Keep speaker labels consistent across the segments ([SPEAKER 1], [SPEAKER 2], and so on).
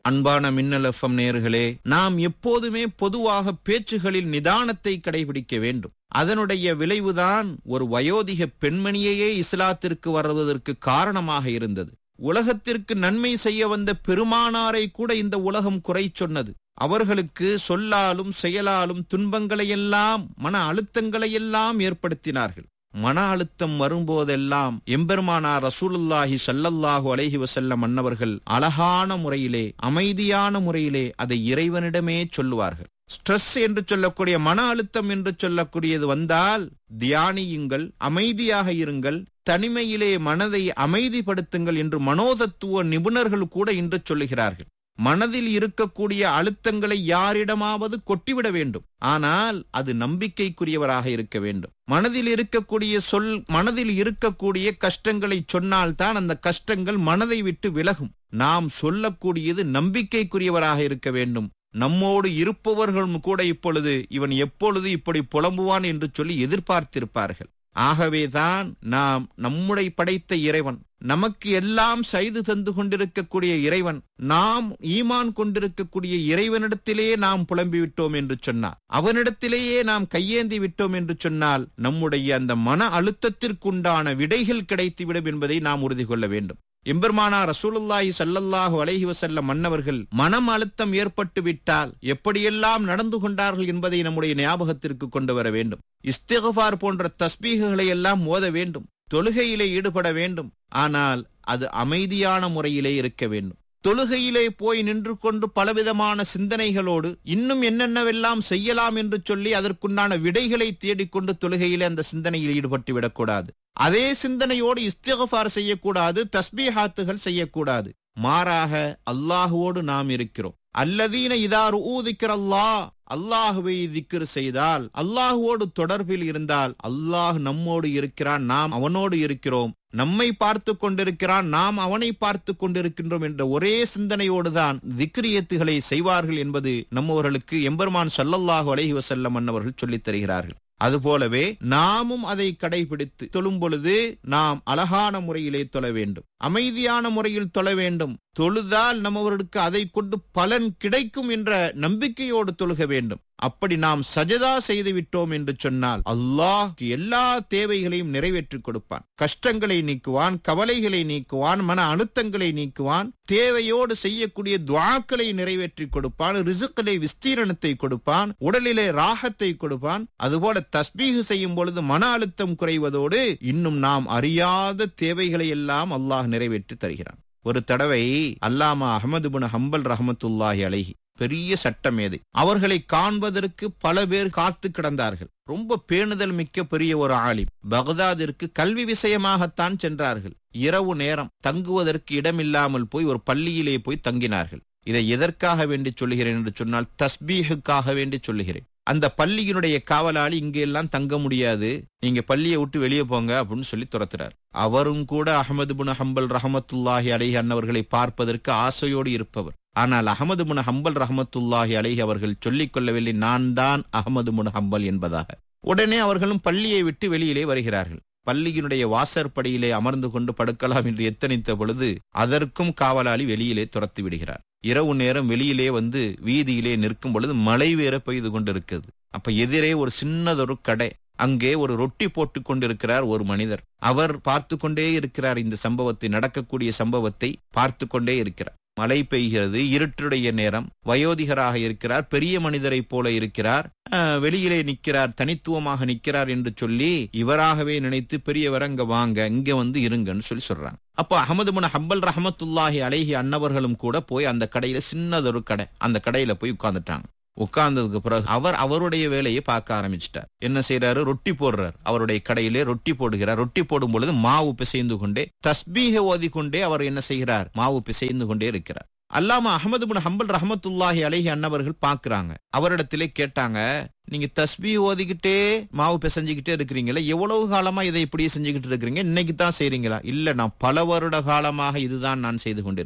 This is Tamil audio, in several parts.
[SPEAKER 1] அன்பான மின்னல் எஃப்எம் நேர்களே நாம் எப்போதுமே பொதுவாக பேச்சுகளில் நிதானத்தை கடைபிடிக்க வேண்டும் அதனுடைய விளைவுதான் ஒரு வயோதிக பெண்மணியையே இஸ்லாத்திற்கு வருவதற்கு காரணமாக இருந்தது உலகத்திற்கு நன்மை செய்ய வந்த பெருமானாரை கூட இந்த உலகம் குறை சொன்னது அவர்களுக்கு சொல்லாலும் செயலாலும் துன்பங்களையெல்லாம் மன அழுத்தங்களையெல்லாம் ஏற்படுத்தினார்கள் மன அழுத்தம் வரும்போதெல்லாம் எம்பெருமானார் ரசூலுல்லாஹி சல்லல்லாஹு அலைஹி வசல்லம் அன்னவர்கள் அழகான முறையிலே அமைதியான முறையிலே அதை இறைவனிடமே சொல்லுவார்கள் ஸ்ட்ரெஸ் என்று சொல்லக்கூடிய மன அழுத்தம் என்று சொல்லக்கூடியது வந்தால் தியானியுங்கள் அமைதியாக இருங்கள் தனிமையிலே மனதை அமைதிப்படுத்துங்கள் என்று மனோதத்துவ நிபுணர்கள் கூட இன்று சொல்லுகிறார்கள் மனதில் இருக்கக்கூடிய அழுத்தங்களை யாரிடமாவது கொட்டிவிட வேண்டும் ஆனால் அது நம்பிக்கைக்குரியவராக இருக்க வேண்டும் மனதில் இருக்கக்கூடிய சொல் மனதில் இருக்கக்கூடிய கஷ்டங்களை சொன்னால்தான் அந்த கஷ்டங்கள் மனதை விட்டு விலகும் நாம் சொல்லக்கூடியது நம்பிக்கைக்குரியவராக இருக்க வேண்டும் நம்மோடு இருப்பவர்களும் கூட இப்பொழுது இவன் எப்பொழுது இப்படி புலம்புவான் என்று சொல்லி எதிர்பார்த்திருப்பார்கள் ஆகவேதான் நாம் நம்முடைய படைத்த இறைவன் நமக்கு எல்லாம் செய்து தந்து கொண்டிருக்கக்கூடிய இறைவன் நாம் ஈமான் கொண்டிருக்கக்கூடிய இறைவனிடத்திலேயே நாம் புலம்பி விட்டோம் என்று சொன்னார் அவனிடத்திலேயே நாம் கையேந்தி விட்டோம் என்று சொன்னால் நம்முடைய அந்த மன அழுத்தத்திற்குண்டான விடைகள் கிடைத்துவிடும் என்பதை நாம் உறுதி கொள்ள வேண்டும் எம்பெருமானா ரசூலுல்லாஹி சல்லல்லாஹு அலைஹி வசல்லம் மன்னவர்கள் மனம் அழுத்தம் ஏற்பட்டு விட்டால் எப்படியெல்லாம் நடந்து கொண்டார்கள் என்பதை நம்முடைய ஞாபகத்திற்கு கொண்டு வர வேண்டும் இஸ்திகபார் போன்ற தஸ்பீகுகளை எல்லாம் மோத வேண்டும் தொழுகையிலே ஈடுபட வேண்டும் ஆனால் அது அமைதியான முறையிலே இருக்க வேண்டும் தொழுகையிலே போய் நின்று கொண்டு பலவிதமான சிந்தனைகளோடு இன்னும் என்னென்னவெல்லாம் செய்யலாம் என்று சொல்லி அதற்குண்டான விடைகளை தேடிக்கொண்டு தொழுகையிலே அந்த சிந்தனையில் ஈடுபட்டு விடக்கூடாது அதே சிந்தனையோடு இஸ்திகஃபார் செய்யக்கூடாது தஸ்பீஹாத்துகள் செய்யக்கூடாது மாறாக அல்லாஹுவோடு நாம் இருக்கிறோம் அல்லதீன இதார் ஊதிக்கிறல்லா அல்லாஹுவை திக்ர் செய்தால் அல்லாஹுவோடு தொடர்பில் இருந்தால் அல்லாஹ் நம்மோடு இருக்கிறான் நாம் அவனோடு இருக்கிறோம் நம்மை பார்த்து கொண்டிருக்கிறான் நாம் அவனை பார்த்து கொண்டிருக்கின்றோம் என்ற ஒரே சிந்தனையோடு தான் திக்ரியத்துகளை செய்வார்கள் என்பது நம்மவர்களுக்கு எம்பெருமான் சல்லல்லாஹு அலைஹி வசல்லம் அன்னவர்கள் சொல்லித் தருகிறார்கள் அதுபோலவே நாமும் அதை கடைபிடித்து தொழும் பொழுது நாம் அழகான முறையிலே தொழ வேண்டும் அமைதியான முறையில் தொழ வேண்டும் தொழுதால் நம்மவர்களுக்கு அதை கொண்டு பலன் கிடைக்கும் என்ற நம்பிக்கையோடு தொழுக வேண்டும் அப்படி நாம் சஜதா செய்து விட்டோம் என்று சொன்னால் அல்லாஹ் எல்லா தேவைகளையும் நிறைவேற்றி கொடுப்பான் கஷ்டங்களை நீக்குவான் கவலைகளை நீக்குவான் மன அழுத்தங்களை நீக்குவான் தேவையோடு செய்யக்கூடிய துவாக்களை நிறைவேற்றி கொடுப்பான் ரிசுக்களை விஸ்தீரணத்தை கொடுப்பான் உடலிலே ராகத்தை கொடுப்பான் அதுபோல தஸ்பீகு செய்யும் பொழுது மன அழுத்தம் குறைவதோடு இன்னும் நாம் அறியாத தேவைகளை எல்லாம் அல்லாஹ் நிறைவேற்றி தருகிறான் ஒரு தடவை அல்லாமா அகமது பின் ஹம்பல் ரஹமத்துல்லாஹி அலைஹி பெரிய சட்டமேதை அவர்களை காண்பதற்கு பல பேர் காத்து கிடந்தார்கள் ரொம்ப பேணுதல் மிக்க பெரிய ஒரு ஆலிம் பகதாதிற்கு கல்வி விஷயமாகத்தான் சென்றார்கள் இரவு நேரம் தங்குவதற்கு இடமில்லாமல் போய் ஒரு பள்ளியிலே போய் தங்கினார்கள் இதை எதற்காக வேண்டி சொல்லுகிறேன் என்று சொன்னால் தஸ்பீஹுக்காக வேண்டி சொல்லுகிறேன் அந்த பள்ளியினுடைய காவலாளி இங்க எல்லாம் தங்க முடியாது நீங்க பள்ளியை விட்டு வெளியே போங்க அப்படின்னு சொல்லி துரத்துறார் அவரும் கூட அகமது புன் ஹம்பல் ரஹமத்துல்லாஹி அலைஹி அன்னவர்களை பார்ப்பதற்கு ஆசையோடு இருப்பவர் ஆனால் அகமது முன் ஹம்பல் ரஹமத்துல்லாஹி அலைஹி அவர்கள் சொல்லிக் கொள்ளவில்லை நான் தான் அகமது முன் ஹம்பல் என்பதாக உடனே அவர்களும் பள்ளியை விட்டு வெளியிலே வருகிறார்கள் பள்ளியினுடைய வாசற்படியிலே அமர்ந்து கொண்டு படுக்கலாம் என்று எத்தனித்த பொழுது அதற்கும் காவலாளி வெளியிலே துரத்தி விடுகிறார் இரவு நேரம் வெளியிலே வந்து வீதியிலே நிற்கும் பொழுது மழை வேற பெய்து கொண்டிருக்கிறது அப்ப எதிரே ஒரு சின்னதொரு கடை அங்கே ஒரு ரொட்டி போட்டு கொண்டிருக்கிறார் ஒரு மனிதர் அவர் பார்த்து கொண்டே இருக்கிறார் இந்த சம்பவத்தை நடக்கக்கூடிய சம்பவத்தை பார்த்து கொண்டே இருக்கிறார் மழை பெய்கிறது இருட்டுடைய நேரம் வயோதிகராக இருக்கிறார் பெரிய மனிதரை போல இருக்கிறார் வெளியிலே நிற்கிறார் தனித்துவமாக நிற்கிறார் என்று சொல்லி இவராகவே நினைத்து பெரியவர் அங்க வாங்க இங்க வந்து இருங்கன்னு சொல்லி சொல்றாங்க அப்ப அகமது முன ஹம்பல் ரஹமத்துல்லாஹி அலைஹி அன்னவர்களும் கூட போய் அந்த கடையில சின்னதொரு கடை அந்த கடையில போய் உட்கார்ந்துட்டாங்க உட்கார்ந்ததுக்கு பிறகு அவர் அவருடைய வேலையை பார்க்க ஆரம்பிச்சிட்டார் என்ன செய்யறாரு ரொட்டி போடுறார் அவருடைய கடையிலே ரொட்டி போடுகிறார் ரொட்டி போடும் பொழுது மாவு பிசைந்து கொண்டே தஸ்பீக ஓதி கொண்டே அவர் என்ன செய்கிறார் மாவு பிசைந்து கொண்டே இருக்கிறார் அல்லாம அகமது பின் ஹம்பல் ரஹமத்துல்லாஹி அலைஹி அன்னவர்கள் பாக்குறாங்க அவரிடத்திலே கேட்டாங்க நீங்க தஸ்பீ ஓதிக்கிட்டே மாவு பிசைஞ்சுக்கிட்டே இருக்கிறீங்களா எவ்வளவு காலமா இதை இப்படியே செஞ்சுக்கிட்டு இருக்கிறீங்க இன்னைக்கு தான் செய்றீங்களா இல்ல நான் பல வருட காலமாக இதுதான் நான் செய்து கொண்டிருக்கிறேன்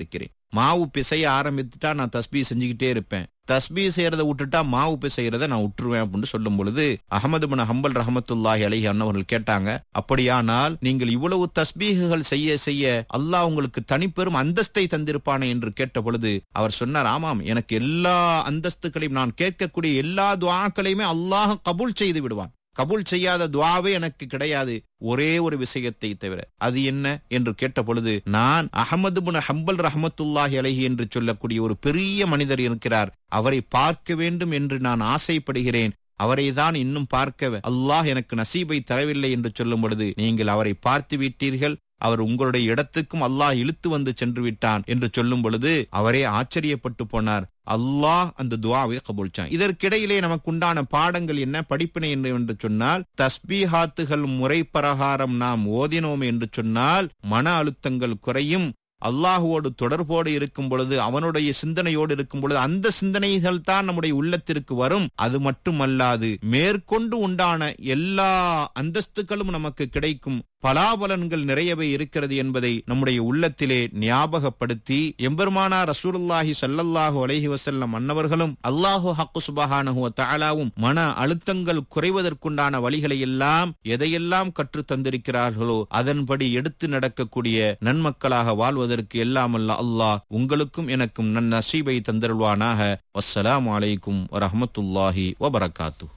[SPEAKER 1] மாவு பிசைய ஆரம்பித்துட்டா நான் தஸ்பீ செஞ்சுக்கிட்டே இருப்பேன் தஸ்பீ செய்யறத விட்டுட்டா மாவு பிசையறத நான் விட்டுருவேன் அப்படின்னு சொல்லும் பொழுது அகமது பின் ஹம்பல் ரஹமத்துல்லாஹி அலைஹி அன்னவர்கள் கேட்டாங்க அப்படியானால் நீங்கள் இவ்வளவு தஸ்பீகுகள் செய்ய செய்ய அல்லாஹ் உங்களுக்கு தனிப்பெரும் அந்தஸ்தை தந்திருப்பானே என்று கேட்ட பொழுது அவர் சொன்னார் ஆமாம் எனக்கு எல்லா அந்தஸ்துகளையும் நான் கேட்கக்கூடிய எல்லா துவாக்களையுமே அல்லாஹ் கபூல் செய்து விடுவான் கபூல் செய்யாத துவாவே எனக்கு கிடையாது ஒரே ஒரு விஷயத்தை தவிர அது என்ன என்று கேட்ட பொழுது நான் அகமது புன ஹம்பல் ரஹமத்துல்லாஹி அலஹி என்று சொல்லக்கூடிய ஒரு பெரிய மனிதர் இருக்கிறார் அவரை பார்க்க வேண்டும் என்று நான் ஆசைப்படுகிறேன் அவரை தான் இன்னும் பார்க்க அல்லாஹ் எனக்கு நசீபை தரவில்லை என்று சொல்லும் பொழுது நீங்கள் அவரை பார்த்து விட்டீர்கள் அவர் உங்களுடைய இடத்துக்கும் அல்லாஹ் இழுத்து வந்து சென்று விட்டான் என்று சொல்லும் பொழுது அவரே ஆச்சரியப்பட்டு போனார் அல்லாஹ் அந்த துவாவை கபூல்ச்சான் இதற்கிடையிலே நமக்கு உண்டான பாடங்கள் என்ன படிப்பினை என்ன என்று சொன்னால் தஸ்பீஹாத்துகள் முறை பிரகாரம் நாம் ஓதினோம் என்று சொன்னால் மன அழுத்தங்கள் குறையும் அல்லாஹுவோடு தொடர்போடு இருக்கும் பொழுது அவனுடைய சிந்தனையோடு இருக்கும் பொழுது அந்த சிந்தனைகள் தான் நம்முடைய உள்ளத்திற்கு வரும் அது மட்டுமல்லாது மேற்கொண்டு உண்டான எல்லா அந்தஸ்துகளும் நமக்கு கிடைக்கும் பலாபலன்கள் நிறையவே இருக்கிறது என்பதை நம்முடைய உள்ளத்திலே ஞாபகப்படுத்தி எம்பெருமானா ரசூலுல்லாஹி சல்லல்லாஹு அலைஹி வசல்லம் அன்னவர்களும் அல்லாஹு ஹக்கு சுபஹானஹு தாலாவும் மன அழுத்தங்கள் குறைவதற்குண்டான வழிகளை எல்லாம் எதையெல்லாம் கற்று தந்திருக்கிறார்களோ அதன்படி எடுத்து நடக்கக்கூடிய நன்மக்களாக வாழ்வதற்கு எல்லாம் அல்ல அல்லாஹ் உங்களுக்கும் எனக்கும் நன் நசீபை தந்திருவானாக வஸ்ஸலாமு அலைக்கும் வரஹமத்துல்லாஹி வபரகாத்துஹு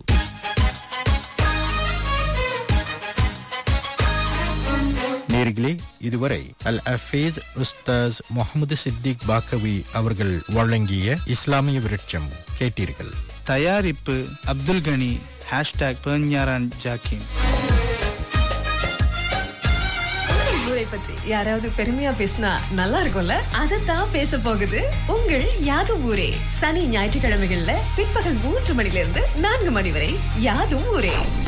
[SPEAKER 2] நேர்களே இதுவரை அல் அஃபீஸ் உஸ்தாஸ் முகமது சித்திக் பாக்கவி அவர்கள் வழங்கிய இஸ்லாமிய விருட்சம் கேட்டீர்கள்
[SPEAKER 3] தயாரிப்பு அப்துல் கனி ஹேஷ்டாக் பெர்ஞாரான் ஜாக்கின்
[SPEAKER 4] ஊரை பற்றி யாராவது பெருமையா பேசினா நல்லா இருக்கும்ல அதத்தான் பேச போகுது உங்கள் யாதும் ஊரே சனி ஞாயிற்றுக்கிழமைகள்ல பிற்பகல் மூன்று மணில இருந்து நான்கு மணி வரை யாதும் ஊரே